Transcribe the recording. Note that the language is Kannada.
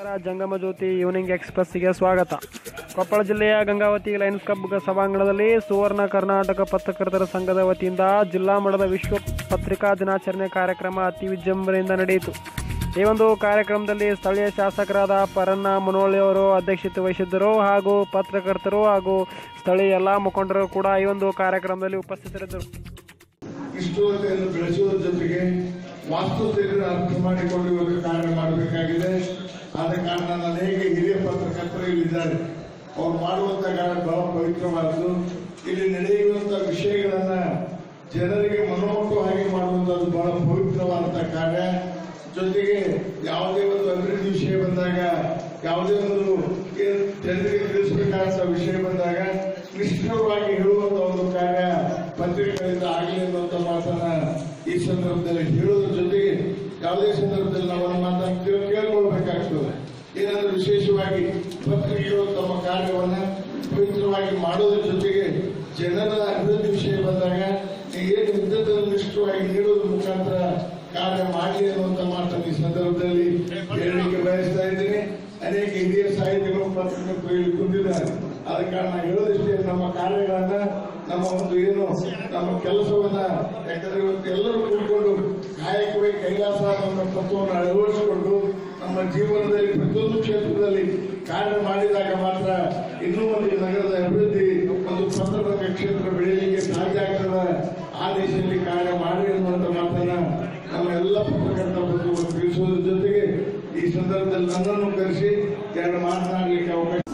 ಜಂಗಮ ಜ್ಯೋತಿ ಈವ್ನಿಂಗ್ ಎಕ್ಸ್ಪ್ರೆಸ್ಗೆ ಸ್ವಾಗತ ಕೊಪ್ಪಳ ಜಿಲ್ಲೆಯ ಗಂಗಾವತಿ ಲಯನ್ಸ್ ಕ್ಲಬ್ ಸಭಾಂಗಣದಲ್ಲಿ ಸುವರ್ಣ ಕರ್ನಾಟಕ ಪತ್ರಕರ್ತರ ಸಂಘದ ವತಿಯಿಂದ ಜಿಲ್ಲಾ ಮಟ್ಟದ ವಿಶ್ವ ಪತ್ರಿಕಾ ದಿನಾಚರಣೆ ಕಾರ್ಯಕ್ರಮ ಅತಿ ವಿಜೃಂಭಣೆಯಿಂದ ನಡೆಯಿತು ಈ ಒಂದು ಕಾರ್ಯಕ್ರಮದಲ್ಲಿ ಸ್ಥಳೀಯ ಶಾಸಕರಾದ ಪರನ್ನ ಮುನೋಳಿ ಅವರು ಅಧ್ಯಕ್ಷತೆ ವಹಿಸಿದ್ದರು ಹಾಗೂ ಪತ್ರಕರ್ತರು ಹಾಗೂ ಸ್ಥಳೀಯ ಎಲ್ಲ ಮುಖಂಡರು ಕೂಡ ಈ ಒಂದು ಕಾರ್ಯಕ್ರಮದಲ್ಲಿ ಉಪಸ್ಥಿತರಿದ್ದರು ಇಷ್ಟುವರೆಯನ್ನು ಬೆಳೆಸುವುದರ ಜೊತೆಗೆ ವಾಸ್ತುಶೈಲಿಯನ್ನು ಅರ್ಥ ಮಾಡಿಕೊಂಡು ಇವಾಗ ಕಾರ್ಯ ಮಾಡಬೇಕಾಗಿದೆ ಆದ ಕಾರಣ ನನ್ನ ಅನೇಕ ಹಿರಿಯ ಪತ್ರಕರ್ತರು ಇಲ್ಲಿದ್ದಾರೆ ಅವ್ರು ಮಾಡುವಂತ ಕಾರ್ಯ ಬಹಳ ಪವಿತ್ರವಾದದ್ದು ಇಲ್ಲಿ ನಡೆಯುವಂತ ವಿಷಯಗಳನ್ನ ಜನರಿಗೆ ಮನಮುಟ್ಟುವ ಹಾಗೆ ಮಾಡುವಂತದ್ದು ಬಹಳ ಪವಿತ್ರವಾದಂತ ಕಾರ್ಯ ಜೊತೆಗೆ ಯಾವುದೇ ಒಂದು ಅಭಿವೃದ್ಧಿ ವಿಷಯ ಬಂದಾಗ ಯಾವುದೇ ಒಂದು ಏನ್ ಜನರಿಗೆ ತಿಳಿಸಬೇಕಾದಂತ ವಿಷಯ ಬಂದಾಗ ನಿಷ್ಠುರವಾಗಿ ಹೇಳುವಂತ ಒಂದು ಕಾರ್ಯ ಪತ್ರಿಕೆಗಳಿಂದ ಆಗಲಿ ಅನ್ನುವಂತ ಮಾತನ್ನ ಈ ಸಂದರ್ಭದಲ್ಲಿ ಹೇಳೋದ್ರ ಜೊತೆಗೆ ಯಾವುದೇ ಸಂದರ್ಭದಲ್ಲಿ ನಾವು ಒಂದು ಮಾತನ್ನು ಕೇಳ್- ಕೇಳ್ಕೊಳ್ಬೇಕಾಗ್ತದೆ ಏನಂದ್ರೆ ವಿಶೇಷವಾಗಿ ಪತ್ರಿಕೆಗಳು ತಮ್ಮ ಕಾರ್ಯವನ್ನ ಪವಿತ್ರವಾಗಿ ಮಾಡೋದ್ರ ಜೊತೆಗೆ ಜನರ ಅಭಿವೃದ್ಧಿ ವಿಷಯ ಬಂದಾಗ ಏನು ಇದ್ದದ್ದನ್ನು ನಿಷ್ಠವಾಗಿ ನೀಡೋದ್ರ ಮುಖಾಂತರ ಕಾರ್ಯ ಮಾಡಿ ಅನ್ನುವಂತ ಮಾತನ್ನು ಈ ಸಂದರ್ಭದಲ್ಲಿ ಹೇಳಲಿಕ್ಕೆ ಬಯಸ್ತಾ ಇದ್ದೀನಿ ಅನೇಕ ಹಿರಿಯ ಸಾಹಿತಿಗಳು ಪತ್ರಕರ್ತರು ಇಲ್ಲಿ ಕುಂತಿದ್ದಾರೆ ಆದ ಕಾರಣ ಹೇಳೋದಿಷ್ಟೇ ನಮ್ಮ ಕಾರ್ಯಗಳನ್ನ ನಮ್ಮ ಒಂದು ಏನು ನಮ್ಮ ಕೆಲಸವನ್ನ ಯಾಕಂದ್ರೆ ಇವತ್ತು ಎಲ್ಲರೂ ಕೂತ್ಕೊಂಡು ಕಾಯಕವೇ ಕೈಲಾಸ ಅನ್ನೋ ತತ್ವವನ್ನು ಅಳವಡಿಸಿಕೊಂಡು ನಮ್ಮ ಜೀವನದಲ್ಲಿ ಪ್ರತಿಯೊಂದು ಕ್ಷೇತ್ರದಲ್ಲಿ ಕಾರ್ಯ ಮಾಡಿದಾಗ ಮಾತ್ರ ಇನ್ನೂ ಒಂದು ನಗರದ ಅಭಿವೃದ್ಧಿ ಒಂದು ಪತ್ರಕರ್ತ ಕ್ಷೇತ್ರ ಬೆಳೆಯಲಿಕ್ಕೆ ಸಾಧ್ಯ ಆಗ್ತದೆ ಆ ದಿಶೆಯಲ್ಲಿ ಕಾರ್ಯ ಮಾಡಿ ಅನ್ನುವಂತ ಮಾತನ್ನ ನಮ್ಮ ಎಲ್ಲ ಪತ್ರಕರ್ತ ಬಂಧುಗಳು ತಿಳಿಸುವುದರ ಜೊತೆಗೆ ಈ ಸಂದರ್ಭದಲ್ಲಿ ನನ್ನನ್ನು ಕರೆಸಿ ಎರಡು ಮಾತನಾಡಲಿಕ್ಕೆ ಅವಕಾಶ